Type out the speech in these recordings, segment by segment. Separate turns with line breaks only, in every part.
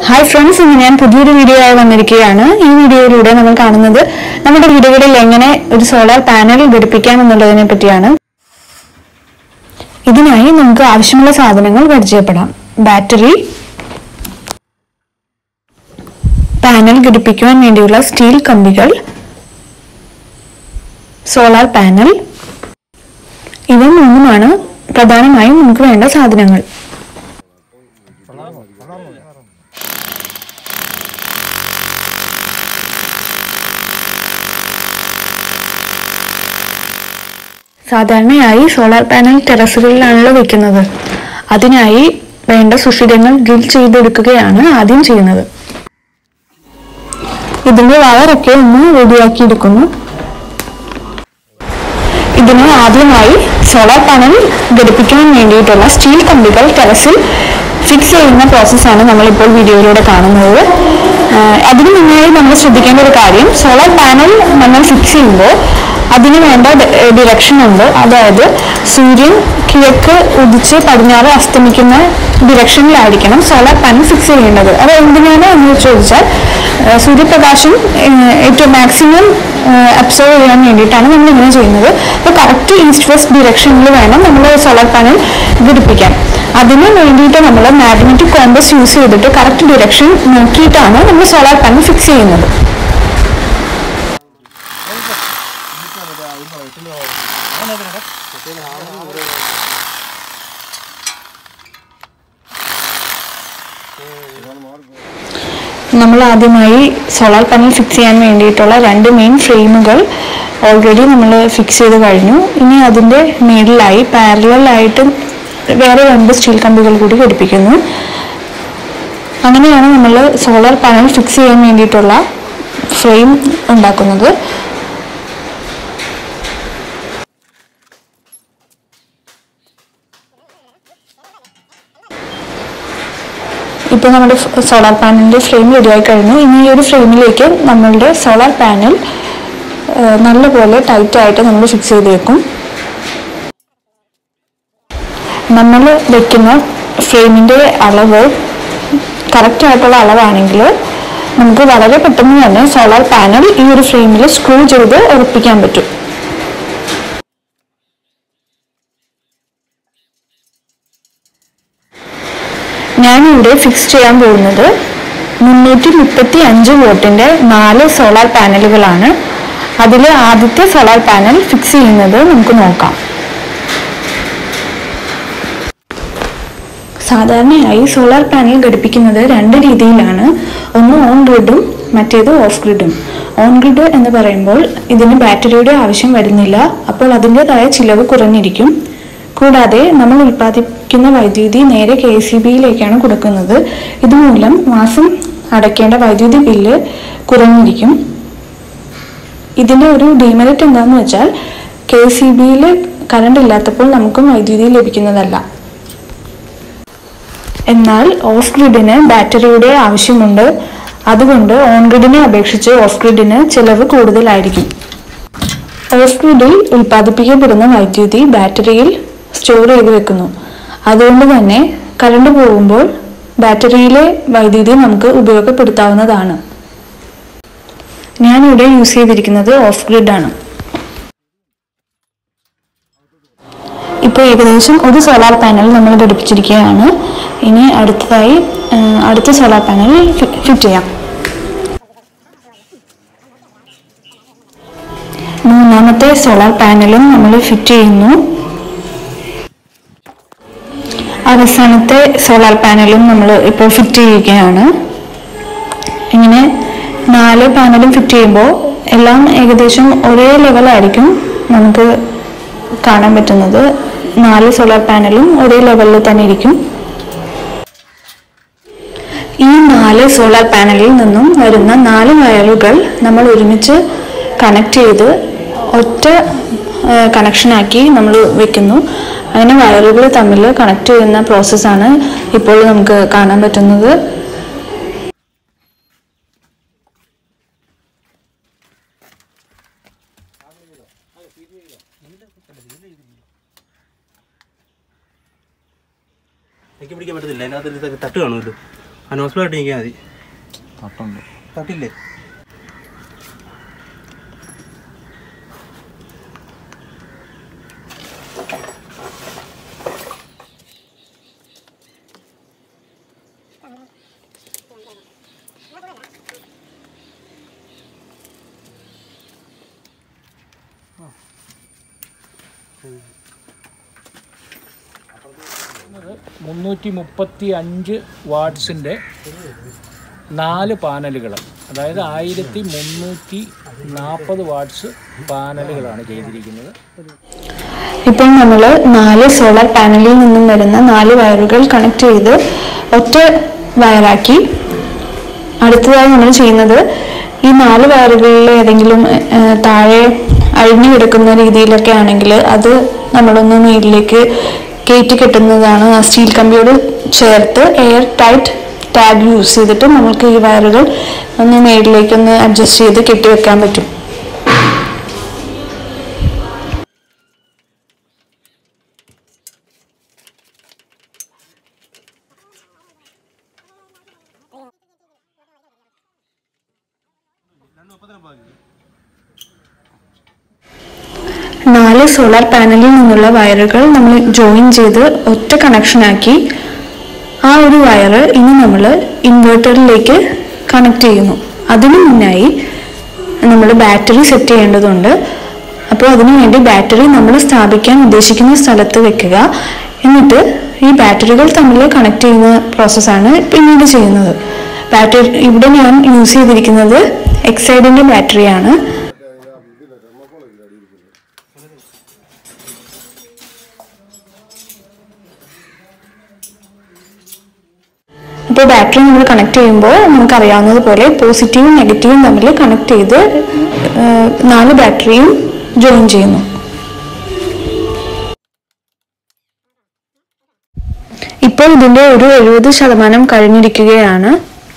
Hi friends ഇന്ന് ഞാൻ പുതിയൊരു വീഡിയോ ആയി വന്നിരിക്കുകയാണ് ഈ വീഡിയോയിലൂടെ നമ്മൾ കാണുന്നത് നമ്മുടെ വീടുകളിൽ എങ്ങനെ ഒരു സോളാർ പാനൽ ഘടിപ്പിക്കാം എന്നുള്ളതിനെ പറ്റിയാണ് ഇതിനായി നമുക്ക് ആവശ്യമുള്ള സാധനങ്ങൾ പരിചയപ്പെടാം ബാറ്ററി പാനൽ ഘടിപ്പിക്കുവാൻ വേണ്ടിയുള്ള സ്റ്റീൽ കമ്പികൾ സോളാർ പാനൽ ഇവ മൂന്നുമാണ് പ്രധാനമായും നമുക്ക് വേണ്ട സാധനങ്ങൾ സാധാരണയായി സോളാർ പാനൽ ടെറസുകളിലാണല്ലോ വെക്കുന്നത് അതിനായി വേണ്ട സുഷിരങ്ങൾ ഗിൽ ചെയ്തെടുക്കുകയാണ് ആദ്യം ചെയ്യുന്നത് ഇതിന്റെ വയറൊക്കെ ഒന്ന് റെഡിയാക്കി എടുക്കുന്നു ഇതിന് ആദ്യമായി സോളാർ പാനൽ ഘടിപ്പിക്കാൻ വേണ്ടിയിട്ടുള്ള സ്റ്റീൽ കമ്പികൾ ടെറസിൽ ഫിക്സ് ചെയ്യുന്ന പ്രോസസ്സാണ് നമ്മളിപ്പോൾ വീഡിയോയിലൂടെ കാണുന്നത് ആഹ് അതിനു മുന്നായി നമ്മൾ ശ്രദ്ധിക്കേണ്ട ഒരു കാര്യം സോളാർ പാനൽ നമ്മൾ ഫിക്സ് ചെയ്യുമ്പോൾ അതിന് വേണ്ട ഡിറക്ഷൻ ഉണ്ട് അതായത് സൂര്യൻ കിഴക്ക് ഉദിച്ച് പടിഞ്ഞാറ് അസ്തമിക്കുന്ന ഡിറക്ഷനിലായിരിക്കണം സോളാർ പാനൽ ഫിക്സ് ചെയ്യേണ്ടത് അത് എന്തിനാണ് എന്ന് ചോദിച്ചാൽ ആഹ് സൂര്യപ്രകാശം ആഹ് ഏറ്റവും മാക്സിമം അബ്സർവ് ചെയ്യാൻ വേണ്ടിയിട്ടാണ് നമ്മൾ ഇങ്ങനെ ചെയ്യുന്നത് അപ്പോൾ കറക്റ്റ് ഈസ്റ്റ് വെസ്റ്റ് ഡിറക്ഷനിൽ വേണം നമ്മൾ സോളാർ പാനൽ ഘടിപ്പിക്കാൻ അതിന് വേണ്ടിയിട്ട് നമ്മൾ മാഗ്നറ്റിക് കോമ്പസ് യൂസ് ചെയ്തിട്ട് കറക്റ്റ് ഡിറക്ഷൻ നോക്കിയിട്ടാണ് നമ്മൾ സോളാർ പാനൽ ഫിക്സ് ചെയ്യുന്നത് നമ്മൾ ആദ്യമായി സോളാർ പാനൽ ഫിക്സ് ചെയ്യാൻ വേണ്ടിയിട്ടുള്ള രണ്ട് മെയിൻ ഫ്രെയിമുകൾ ഓൾറെഡി നമ്മൾ ഫിക്സ് ചെയ്ത് കഴിഞ്ഞു ഇനി അതിൻ്റെ മേളിലായി പാരലായിട്ട് വേറെ രണ്ട് സ്റ്റീൽ കമ്പികൾ കൂടി ഘടിപ്പിക്കുന്നു അങ്ങനെയാണ് നമ്മൾ സോളാർ പാനൽ ഫിക്സ് ചെയ്യാൻ വേണ്ടിയിട്ടുള്ള ഫ്രെയിം ഉണ്ടാക്കുന്നത് ഇപ്പോൾ നമ്മുടെ സോളാർ പാനലിൻ്റെ ഫ്രെയിം റെഡിയായി കഴിഞ്ഞു ഇനി ഈ ഒരു ഫ്രെയിമിലേക്ക് നമ്മളുടെ സോളാർ പാനൽ നല്ലപോലെ ടൈറ്റായിട്ട് നമ്മൾ ഫിക്സ് ചെയ്ത് വെക്കും നമ്മൾ വെക്കുന്ന ഫ്രെയിമിൻ്റെ അളവ് കറക്റ്റ് ആയിട്ടുള്ള അളവാണെങ്കിൽ നമുക്ക് വളരെ പെട്ടെന്ന് തന്നെ സോളാർ പാനൽ ഈ ഒരു ഫ്രെയിമിൽ സ്ക്രൂ ചെയ്ത് ഉറപ്പിക്കാൻ പറ്റും ഞാനിവിടെ ഫിക്സ് ചെയ്യാൻ പോകുന്നത് മുന്നൂറ്റി മുപ്പത്തി അഞ്ച് വോട്ടിന്റെ നാല് സോളാർ പാനലുകളാണ് അതിൽ ആദ്യത്തെ സോളാർ പാനൽ ഫിക്സ് ചെയ്യുന്നത് നമുക്ക് നോക്കാം സാധാരണയായി സോളാർ പാനൽ ഘടിപ്പിക്കുന്നത് രണ്ട് രീതിയിലാണ് ഒന്ന് ഓൺ ഗ്രിഡും മറ്റേത് ഓഫ് ഗ്രിഡും ഓൺ ഗ്രിഡ് എന്ന് പറയുമ്പോൾ ഇതിന് ബാറ്ററിയുടെ ആവശ്യം വരുന്നില്ല അപ്പോൾ അതിൻ്റെതായ ചിലവ് കുറഞ്ഞിരിക്കും കൂടാതെ നമ്മൾ ഉൽപ്പാദിപ്പിക്കുന്ന വൈദ്യുതി നേരെ കെ സി ബിയിലേക്കാണ് കൊടുക്കുന്നത് ഇതുമൂലം മാസം അടയ്ക്കേണ്ട വൈദ്യുതി ബില്ല് കുറഞ്ഞിരിക്കും ഇതിൻ്റെ ഒരു ഡിമെറിറ്റ് എന്താണെന്ന് വെച്ചാൽ കെ സി ബിയിൽ കറണ്ട് ഇല്ലാത്തപ്പോൾ നമുക്കും വൈദ്യുതി ലഭിക്കുന്നതല്ല എന്നാൽ ഓഫ് ഗ്രിഡിന് ബാറ്ററിയുടെ ആവശ്യമുണ്ട് അതുകൊണ്ട് ഓൺ ഗ്രിഡിനെ അപേക്ഷിച്ച് ഓഫ് ഗ്രിഡിന് ചിലവ് കൂടുതലായിരിക്കും ഓഫ് ഗ്രിഡിൽ ഉൽപ്പാദിപ്പിക്കപ്പെടുന്ന വൈദ്യുതി ബാറ്ററിയിൽ സ്റ്റോർ ചെയ്ത് വെക്കുന്നു അതുകൊണ്ട് തന്നെ കറണ്ട് പോകുമ്പോൾ ബാറ്ററിയിലെ വൈദ്യുതി നമുക്ക് ഉപയോഗപ്പെടുത്താവുന്നതാണ് ഞാനിവിടെ യൂസ് ചെയ്തിരിക്കുന്നത് ഓഫ് ഗ്രിഡ് ആണ് ഇപ്പോൾ ഏകദേശം ഒരു സോളാർ പാനൽ നമ്മൾ ഘടിപ്പിച്ചിരിക്കുകയാണ് ഇനി അടുത്തതായി ആ, അടുത്ത സോളാർ പാനൽ ഫിറ്റ് ചെയ്യാം മൂന്നാമത്തെ സോളാർ പാനലും നമ്മൾ ഫിറ്റ് ചെയ്യുന്നു അവസാനത്തെ സോളാർ പാനലും നമ്മൾ ഇപ്പോൾ ഫിറ്റ് ചെയ്യുകയാണ് ഇങ്ങനെ നാല് പാനലും ഫിറ്റ് ചെയ്യുമ്പോൾ എല്ലാം ഏകദേശം ഒരേ ലെവലായിരിക്കും നമുക്ക് കാണാൻ പറ്റുന്നത് നാല് സോളാർ പാനലും ഒരേ ലെവലിൽ തന്നെ ഇരിക്കും ഈ നാല് സോളാർ പാനലിൽ നിന്നും വരുന്ന നാല് വയറുകൾ നമ്മൾ ഒരുമിച്ച് കണക്ട് ചെയ്ത് ഒറ്റ കണക്ഷനാക്കി നമ്മൾ വെക്കുന്നു അങ്ങനെ വയറുകൾ തമ്മിൽ കണക്ട് ചെയ്യുന്ന പ്രോസസ്സാണ് ഇപ്പോൾ നമുക്ക് കാണാൻ പറ്റുന്നത്
എനിക്ക് പിടിക്കാൻ പറ്റത്തില്ല അതിനകത്ത് തട്ട് കാണുമല്ലോ അനോസ്ഫിലായിട്ട് നിൽക്കാൻ മതി
തട്ടുണ്ട്
തട്ടില്ലേ
മുന്നൂറ്റി മുപ്പത്തി അഞ്ച് വാട്ട്സിൻ്റെ നാല് പാനലുകൾ അതായത് ആയിരത്തി മുന്നൂറ്റി നാൽപ്പത് വാട്ട്സ് പാനലുകളാണ് ചെയ്തിരിക്കുന്നത്
ഇപ്പോൾ നമ്മൾ നാല് സോളാർ പാനലിൽ നിന്നും വരുന്ന നാല് വയറുകൾ കണക്ട് ചെയ്ത് ഒറ്റ വയറാക്കി അടുത്തതായി നമ്മൾ ചെയ്യുന്നത് ഈ നാല് വയറുകളിൽ ഏതെങ്കിലും ഏഹ്, താഴെ അഴിഞ്ഞു കിടക്കുന്ന രീതിയിലൊക്കെ ആണെങ്കിൽ അത് നമ്മളൊന്ന് നീരിലേക്ക് കയറ്റി കെട്ടുന്നതാണ് ആ സ്റ്റീൽ കമ്പിയോട് ചേർത്ത് എയർ ടൈറ്റ് ടാഗ് യൂസ് ചെയ്തിട്ട് നമുക്ക് ഈ വയറുകൾ ഒന്ന് നേരിലേക്കൊന്ന് അഡ്ജസ്റ്റ് ചെയ്ത് കെട്ടിവെക്കാൻ പറ്റും നാല് സോളാർ പാനലിൽ നിന്നുള്ള വയറുകൾ നമ്മൾ ജോയിൻ ചെയ്ത് ഒറ്റ കണക്ഷനാക്കി ആ ഒരു വയറ് ഇനി നമ്മൾ ഇൻവെർട്ടറിലേക്ക് കണക്ട് ചെയ്യുന്നു അതിനു മുന്നായി നമ്മൾ ബാറ്ററി സെറ്റ് ചെയ്യേണ്ടതുണ്ട് അപ്പോൾ അതിനു വേണ്ടി ബാറ്ററി നമ്മൾ സ്ഥാപിക്കാൻ ഉദ്ദേശിക്കുന്ന സ്ഥലത്ത് വെക്കുക എന്നിട്ട് ഈ ബാറ്ററികൾ തമ്മിൽ കണക്ട് ചെയ്യുന്ന പ്രോസസ്സാണ് പിന്നീട് ചെയ്യുന്നത് ബാറ്ററി ഇവിടെ ഞാൻ യൂസ് ചെയ്തിരിക്കുന്നത് എക്സൈഡിൻ്റെ ബാറ്ററിയാണ് ഇപ്പോൾ ബാറ്ററി നമ്മൾ കണക്ട് ചെയ്യുമ്പോൾ നമുക്ക് അറിയാവുന്നത് പോലെ പോസിറ്റീവും നെഗറ്റീവും തമ്മിൽ കണക്ട് ചെയ്ത് ഏഹ്, നാല് ബാറ്ററിയും ജോയിൻ ചെയ്യുന്നു ഇപ്പോൾ ഇതിന്റെ ഒരു എഴുപത് ശതമാനം കഴിഞ്ഞിരിക്കുകയാണ്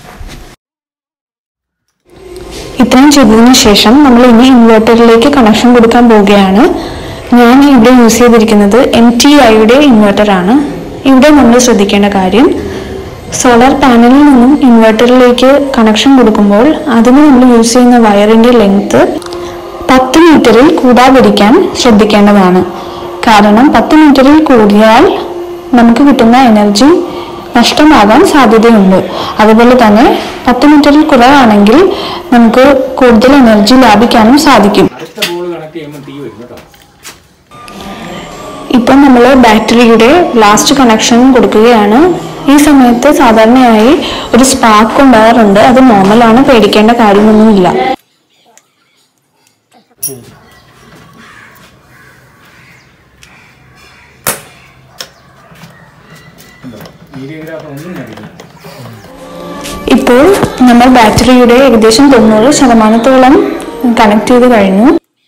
ഇത്രയും ചെയ്തതിനു ശേഷം നമ്മൾ ഇനി ഇൻവെർട്ടറിലേക്ക് കണക്ഷൻ കൊടുക്കാൻ പോവുകയാണ് ഞാൻ ഇവിടെ യൂസ് ചെയ്തിരിക്കുന്നത് എം ടി ഐയുടെ ഇൻവെർട്ടറാണ് ഇവിടെ നമ്മൾ ശ്രദ്ധിക്കേണ്ട കാര്യം സോളാർ പാനലിൽ നിന്നും ഇൻവെർട്ടറിലേക്ക് കണക്ഷൻ കൊടുക്കുമ്പോൾ അതിന് നമ്മൾ യൂസ് ചെയ്യുന്ന വയറിന്റെ ലെങ്ത് പത്ത് മീറ്ററിൽ കൂടാതിരിക്കാൻ ശ്രദ്ധിക്കേണ്ടതാണ് കാരണം പത്ത് മീറ്ററിൽ കൂടിയാൽ നമുക്ക് കിട്ടുന്ന എനർജി നഷ്ടമാകാൻ സാധ്യതയുണ്ട് അതുപോലെ തന്നെ പത്ത് മീറ്ററിൽ കുറവാണെങ്കിൽ നമുക്ക് കൂടുതൽ എനർജി ലാഭിക്കാനും സാധിക്കും
അടുത്ത ബോൾ കണക്ട് ചെയ്യുമ്പോൾ തീ വരും കേട്ടോ
ഇപ്പം നമ്മൾ ബാറ്ററിയുടെ ലാസ്റ്റ് കണക്ഷൻ കൊടുക്കുകയാണ് ഈ സമയത്ത് സാധാരണയായി ഒരു സ്പാർക്ക് ഉണ്ടാകാറുണ്ട് അത് നോർമലാണ് പേടിക്കേണ്ട കാര്യമൊന്നുമില്ല
വീഡിയോഗ്രാഫർ ഒന്നും കണ്ടില്ല
ഇപ്പോൾ നമ്മൾ ബാറ്ററിയുടെ ഏകദേശം തൊണ്ണൂറ് ശതമാനത്തോളം കണക്ട് ചെയ്ത് കഴിഞ്ഞു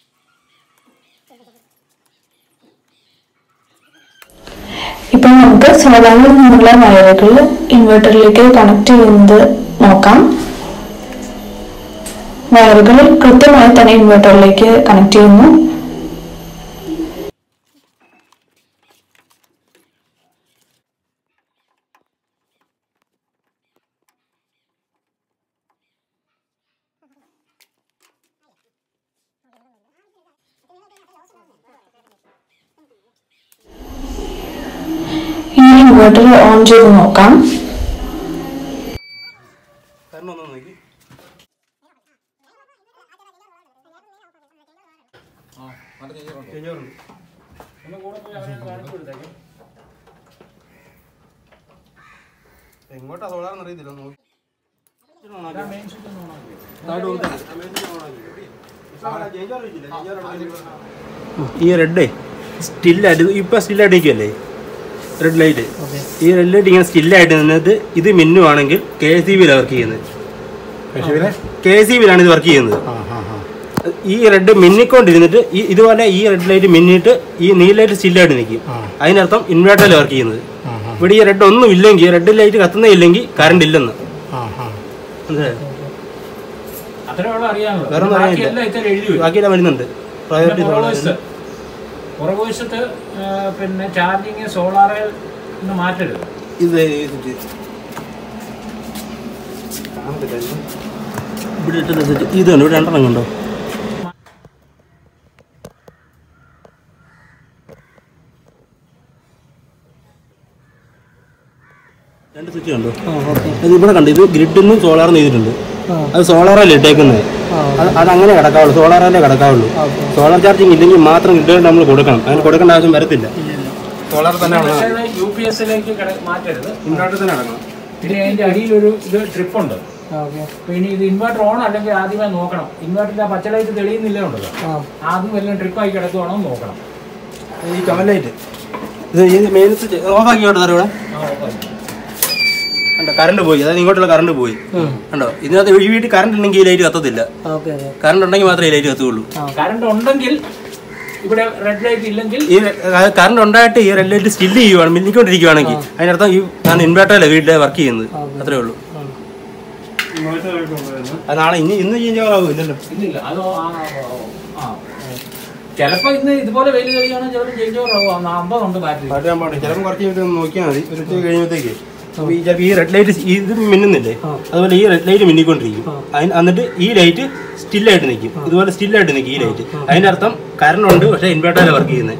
ഇപ്പോൾ നമുക്ക് സോളാറിൽ നിന്നുള്ള വയറുകൾ ഇൻവെർട്ടറിലേക്ക് കണക്ട് ചെയ്യുന്നത് നോക്കാം വയറുകൾ കൃത്യമായി തന്നെ ഇൻവെർട്ടറിലേക്ക് കണക്ട് ചെയ്യുന്നു ഇനി ഇൻവെർട്ടർ ഓൺ ചെയ്ത് നോക്കാം
കാരണം ഒന്ന് നോക്കി ചേഞ്ചോറുണ്ട് എങ്ങോട്ടാ സോളാറെന്ന് അറിയത്തില്ല ഒന്ന് നോക്കി ഈ റെഡേ സ്റ്റില്ലായിട്ട് ഇപ്പൊ സ്റ്റില്ലായിട്ട് നിൽക്കുമല്ലേ റെഡ് ലൈറ്റ് ഈ റെഡ് ലൈറ്റ് ഇങ്ങനെ സ്റ്റില്ലായിട്ട് നിന്നത് ഇത് മിന്നുവാണെങ്കിൽ കെ എസ് സി ബിയിലാണ് വർക്ക് ചെയ്യുന്നത് കെ എസ് സി ബിയിലാണ് ഇത് വർക്ക് ചെയ്യുന്നത് ഈ റെഡ് മിന്നിക്കൊണ്ടിരുന്നിട്ട് ഈ ഇതുപോലെ ഈ റെഡ് ലൈറ്റ് മിന്നിട്ട് ഈ നീല ലൈറ്റ് സ്റ്റില്ലായിട്ട് നിൽക്കും അതിനർത്ഥം ഇൻവേർട്ടറിൽ വർക്ക് ചെയ്യുന്നത് ഇവിടെ ഈ റെഡ് ഒന്നും ഇല്ലെങ്കിൽ റെഡ് ലൈറ്റ് കത്തുന്നേ ഇല്ലെങ്കിൽ കറണ്ട് ഇല്ലെന്ന് മനസ്സിലായോ?
അത്രയുള്ള അറിയാമല്ലോ
വേറെ ഒന്നും അറിയില്ല.
ബാക്കിയെല്ലാം ഇത്ര എഴുതി വരും
ബാക്കിയെല്ലാം വരുന്നുണ്ട് പ്രയോറിറ്റി
പുറകുവശത്ത് പുറകുവശത്ത് ആ, പിന്നെ ചാർജിങ് സോളാറിൽ നിന്ന് മാറ്റരുത്
ഇത് ഇവിടെ ഇട്ട സെറ്റ് ഇതുണ്ട് ഇവിടെ രണ്ടെണ്ണം കണ്ടോ രണ്ട് സ്വിച്ച് കണ്ടോ അത് ഇവിടെ കണ്ടു ഇത് ഗ്രിഡിൽ നിന്നും സോളാറിൽ ചെയ്തിട്ടുണ്ട് അത് സോളാറല്ലേ ഇട്ടേക്കുന്നത് അത് അത് അങ്ങനെ കിടക്കാവുള്ളൂ സോളാറല്ലേ കിടക്കാവുള്ളൂ സോളാർ ചാർജിങ് ഇല്ലെങ്കിൽ മാത്രം ഗ്രിഡ് നമ്മൾ കൊടുക്കണം അതിന് കൊടുക്കേണ്ട ആവശ്യം വരത്തില്ല സോളാർ തന്നെ
യു പി എസിലേക്ക് മാറ്റരുത്
ഇൻവെർട്ടർ തന്നെ കിടക്കണം
പിന്നെ അതിന്റെ അടിയിലൊരു ഇത് ട്രിപ്പ് ഉണ്ട് പിന്നെ ഇത് ഇൻവെർട്ടർ ഓൺ അല്ലെങ്കിൽ ആദ്യമേ നോക്കണം ഇൻവെർട്ടറിന്റെ പച്ച ലൈറ്റ് തെളിയുന്നില്ല ഉണ്ടല്ലോ ആദ്യം വല്ലതും ട്രിപ്പായി കിടക്കുവാണോ എന്ന് നോക്കണം
ഈ കമലൈറ്റ് ഇത് ഈ മെയിൻ സ്വിച്ച് ഓഫ് ആക്കി ഇവിടെ ഇവിടെ കണ്ടോ കറണ്ട് പോയി അതായത് ഇങ്ങോട്ടുള്ള കറണ്ട് പോയി കണ്ടോ ഇതിനകത്ത് ഈ വീട്ടിൽ കറണ്ട് ഉണ്ടെങ്കിൽ ഈ ലൈറ്റ് കത്തത്തില്ല കറണ്ട് ഉണ്ടെങ്കിൽ മാത്രമേ ഈ ലൈറ്റ് കത്തുള്ളൂ
കറണ്ട് ഉണ്ടെങ്കിൽ ഇവിടെ റെഡ് ലൈറ്റ് ഇല്ലെങ്കിൽ
ഈ കറണ്ട് ഉണ്ടായിട്ട് ഈ റെഡ് ലൈറ്റ് സ്റ്റിൽ ചെയ്യുവാണ് മിന്നിക്കൊണ്ടിരിക്കുവാണെങ്കിൽ അതിനർത്ഥം ഈ ഞാൻ ഇൻവേർട്ടറല്ലേ വീട്ടിലെ വർക്ക് ചെയ്യുന്നത് അത്രേ ഉള്ളൂ അത് നാളെ ഇനി ഇന്ന് ചേഞ്ച് ആവും ഇല്ലല്ലോ
ഇല്ലില്ല അത് ആ, ആ, ആ. ചിലപ്പോ ഇന്ന് ഇതുപോലെ വെയിൽ കഴിയുകയാണെങ്കിൽ ചിലപ്പോൾ ചേഞ്ച് ഓവർ അമ്പതുണ്ട് ബാറ്ററി
മാറ്റാൻ പാടില്ല ചിലപ്പോൾ കുറച്ച് കഴിഞ്ഞിട്ട് ഒന്ന് നോക്കിയാൽ മതി ഒരു ഉച്ച കഴിയുമ്പോഴത്തേക്ക് അപ്പൊ ഈ ചിലപ്പോൾ ഈ റെഡ് ലൈറ്റ് ഇത് മിന്നുന്നില്ലേ അതുപോലെ ഈ റെഡ് ലൈറ്റ് മിന്നിക്കൊണ്ടിരിക്കും അതിന് എന്നിട്ട് ഈ ലൈറ്റ് സ്റ്റില്ലായിട്ട് നിൽക്കും ഇതുപോലെ സ്റ്റില്ലായിട്ട് നിൽക്കും ഈ ലൈറ്റ് അതിന്റെ അർത്ഥം കറണ്ട് ഉണ്ട് പക്ഷേ ഇൻവേർട്ടറിലാണ് വർക്ക് ചെയ്യുന്നത്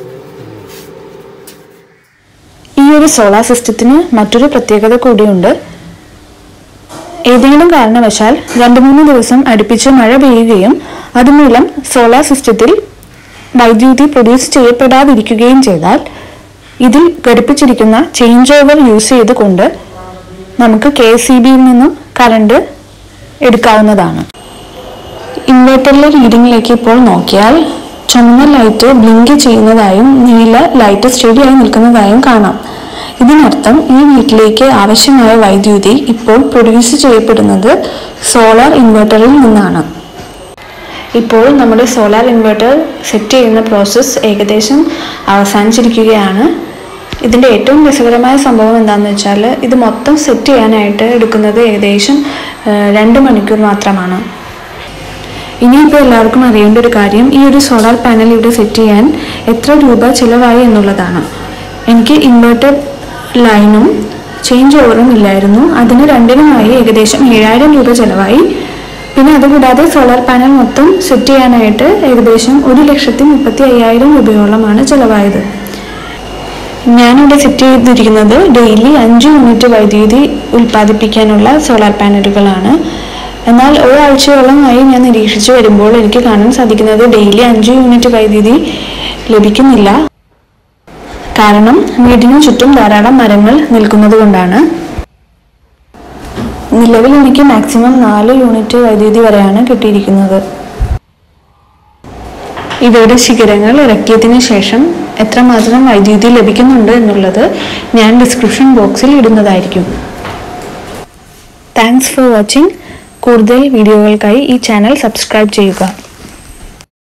ഈ ഒരു സോളാർ സിസ്റ്റത്തിന് മറ്റൊരു പ്രത്യേകത കൂടിയുണ്ട് ഏതെങ്കിലും കാരണവശാൽ രണ്ട് മൂന്ന് ദിവസം അടുപ്പിച്ച് മഴ പെയ്യുകയും അതുമൂലം സോളാർ സിസ്റ്റത്തിൽ വൈദ്യുതി പ്രൊഡ്യൂസ് ചെയ്യപ്പെടാതിരിക്കുകയും ചെയ്താൽ ഇതിൽ ഘടിപ്പിച്ചിരിക്കുന്ന ചേഞ്ച് ഓവർ യൂസ് ചെയ്തുകൊണ്ട് നമുക്ക് കെ എസ് സി ബിയിൽ നിന്നും കറണ്ട് എടുക്കാവുന്നതാണ് ഇൻവെർട്ടറിലെ റീഡിങ്ങിലേക്ക് ഇപ്പോൾ നോക്കിയാൽ ചുമന്ന ലൈറ്റ് ബ്ലിങ്ക് ചെയ്യുന്നതായും നീല ലൈറ്റ് സ്റ്റഡിയായി നിൽക്കുന്നതായും കാണാം ഇതിനർത്ഥം ഈ വീട്ടിലേക്ക് ആവശ്യമായ വൈദ്യുതി ഇപ്പോൾ പ്രൊഡ്യൂസ് ചെയ്യപ്പെടുന്നത് സോളാർ ഇൻവെർട്ടറിൽ നിന്നാണ് ഇപ്പോൾ നമ്മുടെ സോളാർ ഇൻവെർട്ടർ സെറ്റ് ചെയ്യുന്ന പ്രോസസ്സ് ഏകദേശം അവസാനിച്ചിരിക്കുകയാണ് ഇതിൻ്റെ ഏറ്റവും രസകരമായ സംഭവം എന്താണെന്ന് വെച്ചാൽ ഇത് മൊത്തം സെറ്റ് ചെയ്യാനായിട്ട് എടുക്കുന്നത് ഏകദേശം ആ, രണ്ട് മണിക്കൂർ മാത്രമാണ് ഇനിയിപ്പോൾ എല്ലാവർക്കും അറിയേണ്ട ഒരു കാര്യം ഈ ഒരു സോളാർ പാനൽ ഇവിടെ സെറ്റ് ചെയ്യാൻ എത്ര രൂപ ചിലവായി എന്നുള്ളതാണ് എനിക്ക് ഇൻവെർട്ടർ ലൈനും ചേഞ്ച് ഓവറും ഇല്ലായിരുന്നു അതിന് രണ്ടിനുമായി ഏകദേശം ഏഴായിരം രൂപ ചിലവായി പിന്നെ അതുകൂടാതെ സോളാർ പാനൽ മൊത്തം സെറ്റ് ചെയ്യാനായിട്ട് ഏകദേശം ഒരു ലക്ഷത്തി മുപ്പത്തി അയ്യായിരം രൂപയോളമാണ് ചിലവായത് ഞാനിവിടെ സെറ്റ് ചെയ്തിരിക്കുന്നത് ഡെയിലി അഞ്ച് യൂണിറ്റ് വൈദ്യുതി ഉൽപ്പാദിപ്പിക്കാനുള്ള സോളാർ പാനലുകളാണ് എന്നാൽ ഒരാഴ്ചയോളമായി ഞാൻ നിരീക്ഷിച്ചു വരുമ്പോൾ എനിക്ക് കാണാൻ സാധിക്കുന്നത് ഡെയിലി അഞ്ച് യൂണിറ്റ് വൈദ്യുതി ലഭിക്കുന്നില്ല കാരണം വീടിനു ചുറ്റും ധാരാളം മരങ്ങൾ നിൽക്കുന്നത് കൊണ്ടാണ് നിലവിൽ എനിക്ക് മാക്സിമം നാല് യൂണിറ്റ് വൈദ്യുതി വരെയാണ് കിട്ടിയിരിക്കുന്നത് ഇവയുടെ ശിഖരങ്ങൾ ഇറക്കിയതിനു ശേഷം എത്രമാത്രം വൈദ്യുതി ലഭിക്കുന്നുണ്ട് എന്നുള്ളത് ഞാൻ ഡിസ്ക്രിപ്ഷൻ ബോക്സിൽ ഇടുന്നതായിരിക്കും താങ്ക്സ് ഫോർ വാച്ചിങ് കൂടുതൽ വീഡിയോകൾക്കായി ഈ ചാനൽ സബ്സ്ക്രൈബ് ചെയ്യുക